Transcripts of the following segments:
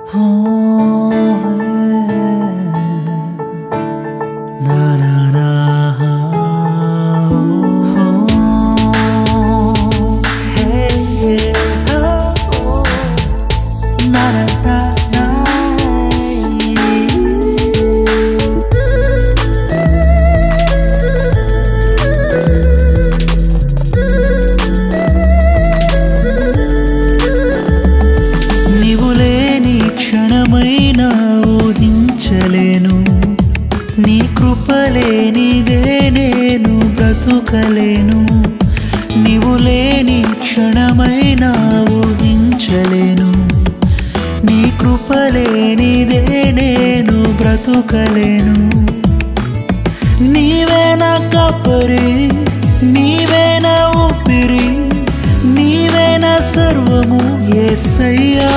నీవు లేని క్షణమైన ఊహించలేను నీ కృప లేనిదే నేను బ్రతుకలేను నీవు లేని క్షణమైన ఊహించలేను నీ కృప లేనిదే నేను బ్రతుకలేను నీవే నా కప్పరి నీవే నా ఊపిరి నీవే నా సర్వము ఎస్సయ్యా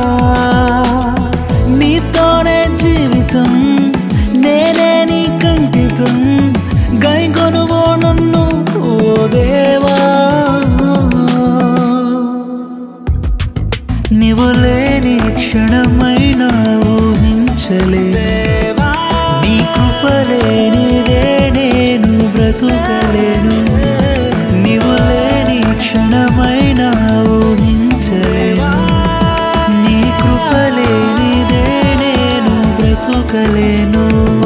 నీతోనే జీవితం నేనే నీ కంకితం గైగొనువో నన్ను ఓ దేవా నీవు లేని క్షణమైన ఊహించలే నీ కృప లేనిదే నేను బ్రతుకలేను నీవు లేని క్షణమైన ఊహించలేను నీ కృప లేనిదే నేను బ్రతుకలేను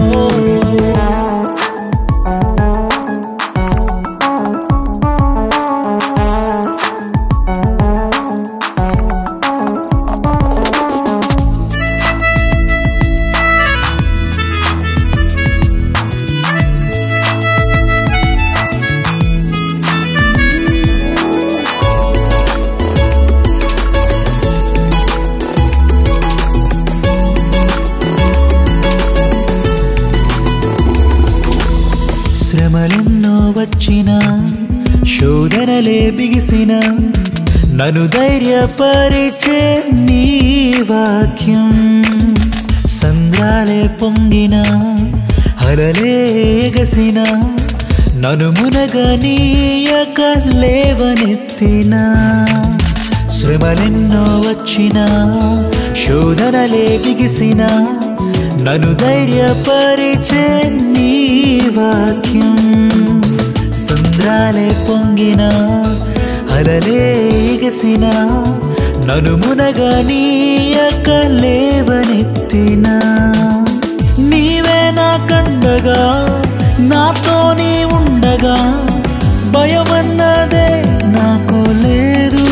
శ్రమలెన్నో వచ్చిన శోధనలే బిగిసిన నన్ను ధైర్యపరిచే నీ వాక్యం సంద్రాలే పొంగిన అలలే ఎగసిన నన్ను మునగనీయక లేవనెత్తిన శ్రమలెన్నో వచ్చిన శోధనలే బిగిసిన నన్ను ధైర్యపరిచే నీ వాక్యం సంద్రాలే పొంగిన అలలే ఎగసిన నన్ను మునగనీయక లేవనెత్తిన నీవే నా కండగా నాతో నీ ఉండగా భయమన్నదే నాకు లేదు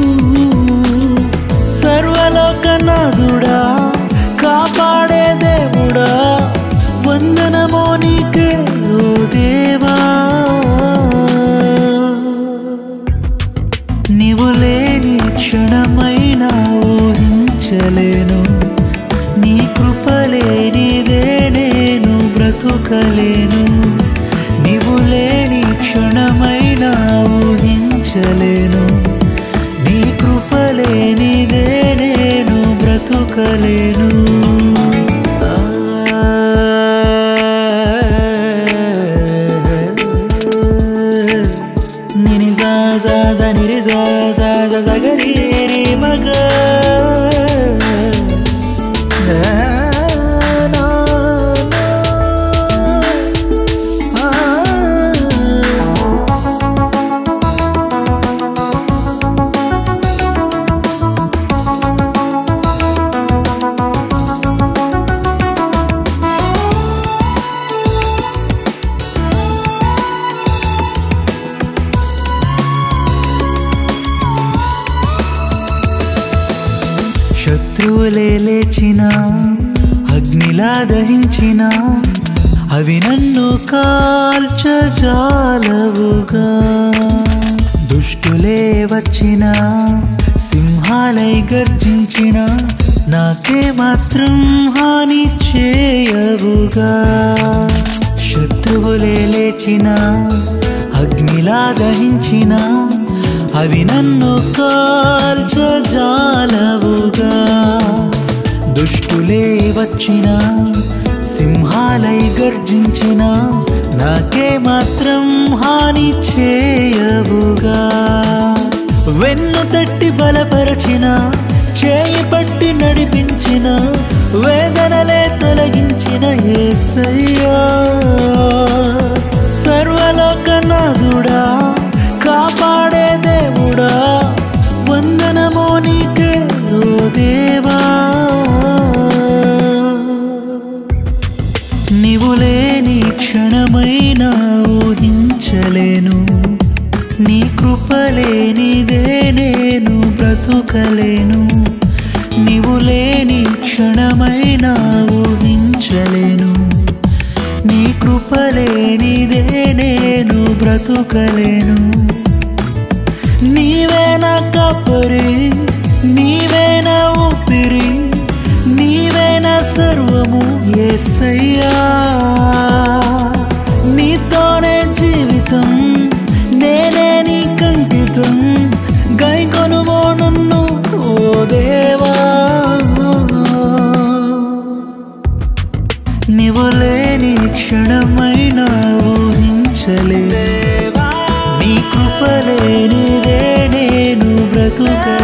సర్వలోకనాథుడా కాపాడే దేవుడా వందనమో నీకే ఓ దేవా నీవు లేని క్షణమైన ఊహించలేను నీ కృప లేనిదే నేను బ్రతుకలేను నీవు లేని క్షణమైన ఊహించలేను నీ కృప లేనిదే నేను బ్రతుకలేను నిని జా జా జా నిరి జా జా జా జా గరి రి మగ నా నా నా ఆ శత్రువులే లేచిన అగ్నిలా దహించిన అవి నన్ను కాల్చజాలవుగా దుష్టులే వచ్చిన సింహాలై గర్జించిన నాకే మాత్రం హాని చేయవుగా శత్రువులే లేచిన అగ్నిలా దహించిన అవి నన్ను కాల్చజాలవుగా దుష్టులే వచ్చిన సింహాలై గర్జించిన నాకే మాత్రం హాని చేయవుగా వెన్ను తట్టి బలపరచిన చేయి పట్టి నడిపించిన వేదనలే తొలగించిన యేసయ్యా సర్వలోకనాథుడా కాపాడే దేవుడా వందనమో నీకే ఓ దేవా నీవు లేని క్షణమైనా ఊహించలేను నీ కృపలేనిదే నేను బ్రతుకలేను నీవు లేని క్షణమైనా ఊహించలేను నీ కృపలేనిదే నేను బ్రతుకలేను నీవే నా కపరి నీవే నా ఊపిరి నీవే నా సర్వము యేసయ్యా నీతోనే జీవితం నేనే నీ కంకితం గైకొనుమో నన్ను ఓ దేవా నీవు లేని క్షణమైనా ఊహించలే నీ కృపలేనిదే నేను బ్రతుక